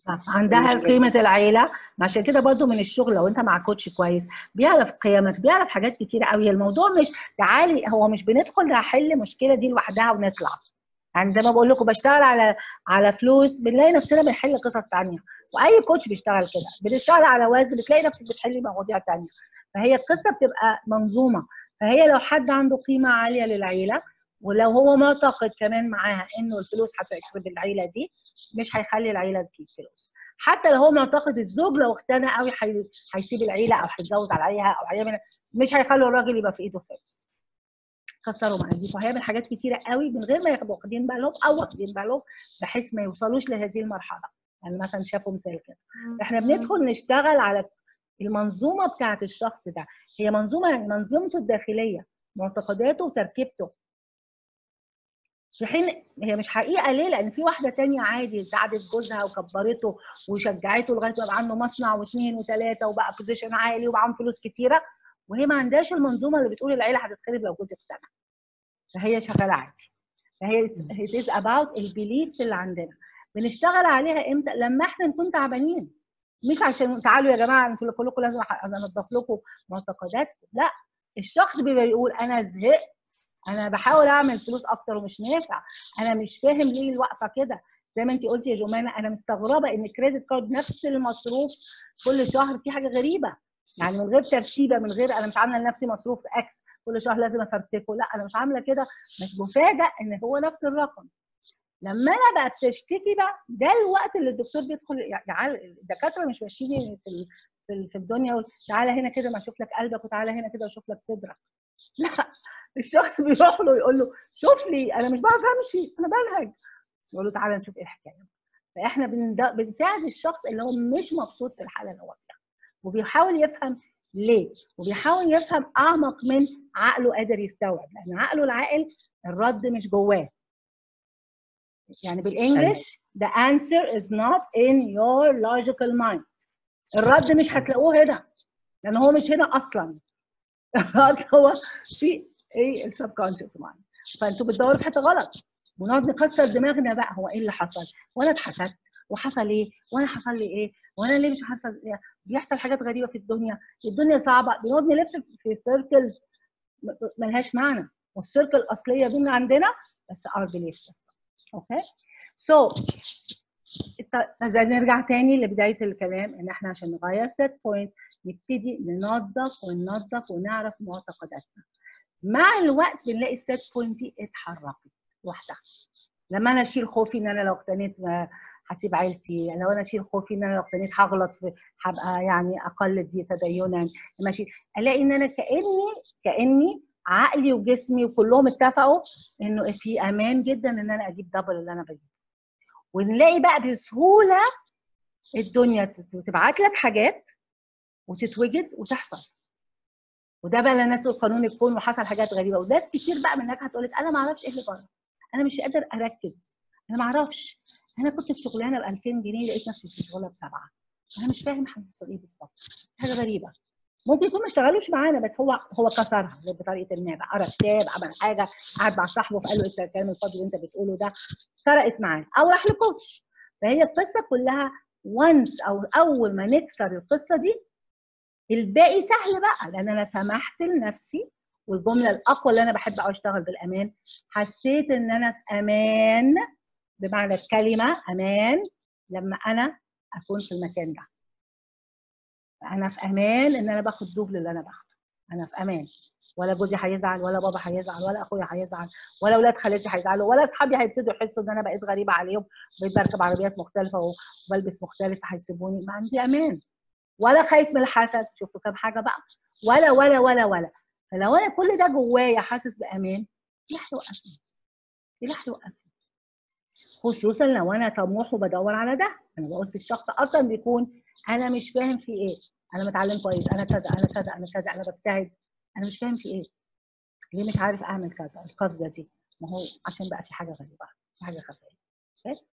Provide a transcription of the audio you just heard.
عندها قيمه العيله عشان كده برضو من الشغل لو انت مع كوتش كويس بيعرف قيمك بيعرف حاجات كتيره قوي الموضوع مش تعالي هو مش بندخل نحل المشكله دي لوحدها ونطلع يعني زي ما بقول لكم بشتغل على على فلوس بنلاقي نفسنا بنحل قصص تانية واي كوتش بيشتغل كده بتشتغل على وزن بتلاقي نفسك بتحلي مواضيع تانية فهي القصه بتبقى منظومه فهي لو حد عنده قيمه عاليه للعيله ولو هو معتقد كمان معاها انه الفلوس هتخرب العيله دي مش هيخلي العيله تجيب فلوس حتى لو هو معتقد الزوج لو اقتنى قوي هيسيب العيله او هيتجوز عليها او هيعمل مش هيخلوا الراجل يبقى في ايده فلوس كسروا مقاديف وهيعمل حاجات كتيره قوي من غير ما ياخدوا واخدين بالهم او واخدين بالهم بحيث ما يوصلوش لهذه المرحله يعني مثلا شافوا مثال كده احنا بندخل نشتغل على المنظومه بتاعت الشخص ده هي منظومه يعني منظومته الداخليه معتقداته وتركيبته في حين هي مش حقيقه ليه؟ لان في واحده تانية عادي ساعدت جوزها وكبرته وشجعته لغايه ما يبقى عنده مصنع واثنين وثلاثه وبقى بوزيشن عالي ومعاهم فلوس كتيره وهي ما عندهاش المنظومه اللي بتقول العيله هتتخرب لو جوزي اقتنع. فهي شغاله عادي. فهي it is about البيليفز اللي عندنا. بنشتغل عليها امتى؟ لما احنا نكون تعبانين. مش عشان تعالوا يا جماعه انتوا كلكم لازم انضف لكم معتقداتكم، لا الشخص بيبقى يقول انا زهقت انا بحاول اعمل فلوس اكتر ومش نافع انا مش فاهم ليه الوقفه كده زي ما انت قلتي يا جمانه انا مستغربه ان الكريدت كارد نفس المصروف كل شهر في حاجه غريبه يعني من غير ترتيبه من غير انا مش عامله لنفسي مصروف اكس كل شهر لازم افرتكه لا انا مش عامله كده مش مفاجئ ان هو نفس الرقم لما انا بقى بتشتكي بقى ده الوقت اللي الدكتور بيدخل يعني الدكاتره مش ماشيين في في الدنيا يقول تعالى هنا كده ما اشوف لك قلبك وتعالى هنا كده واشوف لك صدرك لا الشخص بيروح له يقول له شوف لي انا مش بعرف امشي انا بنهج يقول له تعالى نشوف ايه الحكايه فاحنا بنساعد الشخص اللي هو مش مبسوط في الحاله اللي هو فيها وبيحاول يفهم ليه وبيحاول يفهم اعمق من عقله قادر يستوعب لان عقله العاقل الرد مش جواه يعني بالانجلش the answer is not in your logical mind الرد مش هتلاقوه هنا لان هو مش هنا اصلا الرد هو في ايه السبكونشس مايند فانتوا بتدوروا في حته غلط ونقعد نكسر دماغنا بقى هو ايه اللي حصل وانا اتحسدت وحصل ايه وانا حصل لي ايه وانا ليه مش عارفه إيه؟ بيحصل حاجات غريبه في الدنيا الدنيا صعبه بنقعد نلف في سيركلز ملهاش معنى والسيركل الاصليه دي عندنا بس ار بيليف سيستم اوكي سو نرجع تاني لبدايه الكلام ان احنا عشان نغير سيت بوينت نبتدي ننظف وننظف ونعرف معتقداتنا مع الوقت بنلاقي السيت بوينت دي اتحركت لوحدها لما انا اشيل خوفي ان انا لو اقتنيت هسيب عيلتي لو انا اشيل خوفي ان انا لو اقتنيت هغلط هبقى يعني اقل دي تدينا لما اشيل الاقي ان انا كاني كاني عقلي وجسمي وكلهم اتفقوا انه في امان جدا ان انا اجيب دبل اللي انا بجيبه ونلاقي بقى بسهوله الدنيا تبعت لك حاجات وتتوجد وتحصل وده بقى الناس تقول قانون الكون وحصل حاجات غريبه وناس كتير بقى منك هتقول لك انا ما اعرفش ايه اللي بره انا مش قادر اركز انا ما اعرفش انا كنت في شغلانه ب 2000 جنيه لقيت نفسي في شغلانه بسبعه انا مش فاهم هيحصل ايه بالظبط حاجه غريبه ممكن يكون ما اشتغلوش معانا بس هو هو كسرها بطريقه ما بقى قرا كتاب عمل حاجه قعد مع صاحبه فقال له ايه الكلام الفاضي اللي انت بتقوله ده فرقت معاه او راح لكوتش فهي القصه كلها وانس او اول ما نكسر القصه دي الباقي سهل بقى لان انا سمحت لنفسي والجمله الاقوى اللي انا بحب اشتغل بالامان حسيت ان انا في امان بمعنى الكلمه امان لما انا اكون في المكان ده انا في امان ان انا باخد دوبل اللي انا باخده انا في امان ولا جوزي هيزعل ولا بابا هيزعل ولا اخويا هيزعل ولا اولاد خالتي هيزعلوا ولا اصحابي هيبتدوا يحسوا ان انا بقيت غريبه عليهم بقيت بركب عربيات مختلفه وبلبس مختلف هيسيبوني ما عندي امان ولا خايف من الحسد شفتوا كام حاجه بقى ولا ولا ولا ولا فلو انا كل ده جوايا حاسس بامان ايه هيوقفني؟ ايه اللي هيوقفني؟ خصوصا لو انا طموح وبدور على ده انا بقول في الشخص اصلا بيكون انا مش فاهم في ايه انا متعلم كويس انا كذا انا كذا انا كذا انا بجتهد انا مش فاهم في ايه ليه مش عارف اعمل كذا القفزه دي ما هو عشان بقى في حاجه غريبه في حاجه خفيه